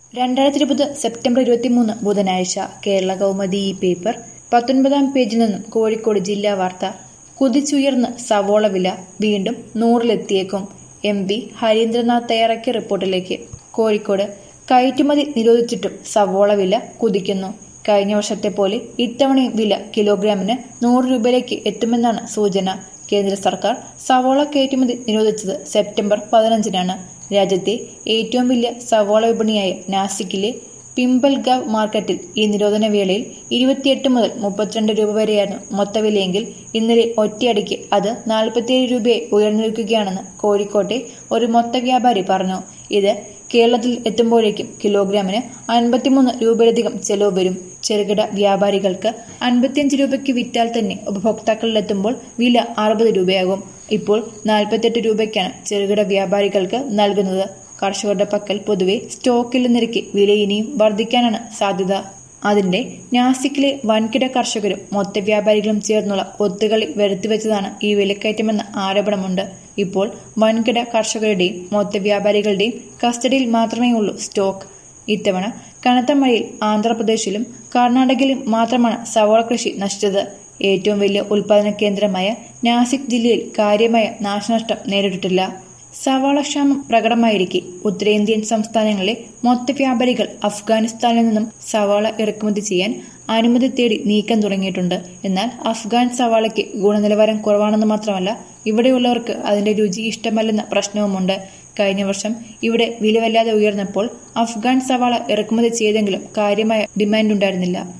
രണ്ടായിരത്തി ഇരുപത് സെപ്റ്റംബർ ഇരുപത്തിമൂന്ന് ബുധനാഴ്ച കേരള കൗമുദി ഈ പേപ്പർ പത്തൊൻപതാം പേജിൽ നിന്നും കോഴിക്കോട് ജില്ലാ വാർത്ത കുതിച്ചുയർന്ന് സവോള വില വീണ്ടും നൂറിലെത്തിയേക്കും എം പി ഹരീന്ദ്രനാഥ് തയ്യാറാക്കിയ റിപ്പോർട്ടിലേക്ക് കോഴിക്കോട് കയറ്റുമതി നിരോധിച്ചിട്ടും സവോള വില കുതിക്കുന്നു കഴിഞ്ഞ വർഷത്തെ പോലെ ഇത്തവണയും വില കിലോഗ്രാമിന് നൂറ് രൂപയിലേക്ക് എത്തുമെന്നാണ് സൂചന കേന്ദ്ര സർക്കാർ സവോള കയറ്റുമതി നിരോധിച്ചത് സെപ്റ്റംബർ പതിനഞ്ചിനാണ് രാജ്യത്തെ ഏറ്റവും വലിയ സവോള വിപണിയായ നാസിക്കിലെ പിമ്പൽഗാവ് മാർക്കറ്റിൽ ഈ നിരോധന വേളയിൽ ഇരുപത്തിയെട്ട് മുതൽ മുപ്പത്തിരണ്ട് രൂപ വരെയായിരുന്നു മൊത്തവിലയെങ്കിൽ ഇന്നലെ ഒറ്റയടിക്ക് അത് നാൽപ്പത്തിയേഴ് രൂപയായി ഉയർന്നിരിക്കുകയാണെന്ന് കോഴിക്കോട്ടെ ഒരു മൊത്ത വ്യാപാരി പറഞ്ഞു ഇത് കേരളത്തിൽ എത്തുമ്പോഴേക്കും കിലോഗ്രാമിന് അൻപത്തിമൂന്ന് രൂപയിലധികം ചെലവ് വരും ചെറുകിട വ്യാപാരികൾക്ക് അൻപത്തിയഞ്ച് രൂപയ്ക്ക് വിറ്റാൽ തന്നെ ഉപഭോക്താക്കളിലെത്തുമ്പോൾ വില അറുപത് രൂപയാകും ഇപ്പോൾ നാൽപ്പത്തെട്ട് രൂപയ്ക്കാണ് ചെറുകിട വ്യാപാരികൾക്ക് നൽകുന്നത് കർഷകരുടെ പക്കൽ പൊതുവെ സ്റ്റോക്കിൽ നിരക്ക് വില ഇനിയും വർദ്ധിക്കാനാണ് സാധ്യത അതിന്റെ നാസിക്കിലെ വൻകിട കർഷകരും മൊത്ത വ്യാപാരികളും ചേർന്നുള്ള ഒത്തുകളി വരുത്തിവെച്ചതാണ് ഈ വിലക്കയറ്റമെന്ന ആരോപണമുണ്ട് ഇപ്പോൾ വൻകിട കർഷകരുടെയും മൊത്ത വ്യാപാരികളുടെയും കസ്റ്റഡിയിൽ മാത്രമേ ഉള്ളൂ സ്റ്റോക്ക് ഇത്തവണ കനത്ത മഴയിൽ ആന്ധ്രാപ്രദേശിലും കർണാടകയിലും മാത്രമാണ് സവോള കൃഷി നശിച്ചത് ഏറ്റവും വലിയ ഉൽപാദന കേന്ദ്രമായ നാസിക് ജില്ലയിൽ കാര്യമായ നാശനഷ്ടം നേരിട്ടിട്ടില്ല സവാള ക്ഷാമം പ്രകടമായിരിക്കെ ഉത്തരേന്ത്യൻ സംസ്ഥാനങ്ങളിലെ മൊത്ത വ്യാപാരികൾ അഫ്ഗാനിസ്ഥാനിൽ നിന്നും സവാള ഇറക്കുമതി ചെയ്യാൻ അനുമതി തേടി നീക്കം തുടങ്ങിയിട്ടുണ്ട് എന്നാൽ അഫ്ഗാൻ സവാളയ്ക്ക് ഗുണനിലവാരം കുറവാണെന്ന് മാത്രമല്ല ഇവിടെയുള്ളവർക്ക് അതിന്റെ രുചി ഇഷ്ടമല്ലെന്ന പ്രശ്നവുമുണ്ട് കഴിഞ്ഞ വർഷം ഇവിടെ വില വല്ലാതെ ഉയർന്നപ്പോൾ അഫ്ഗാൻ സവാള ഇറക്കുമതി ചെയ്തെങ്കിലും കാര്യമായ ഡിമാൻഡ് ഉണ്ടായിരുന്നില്ല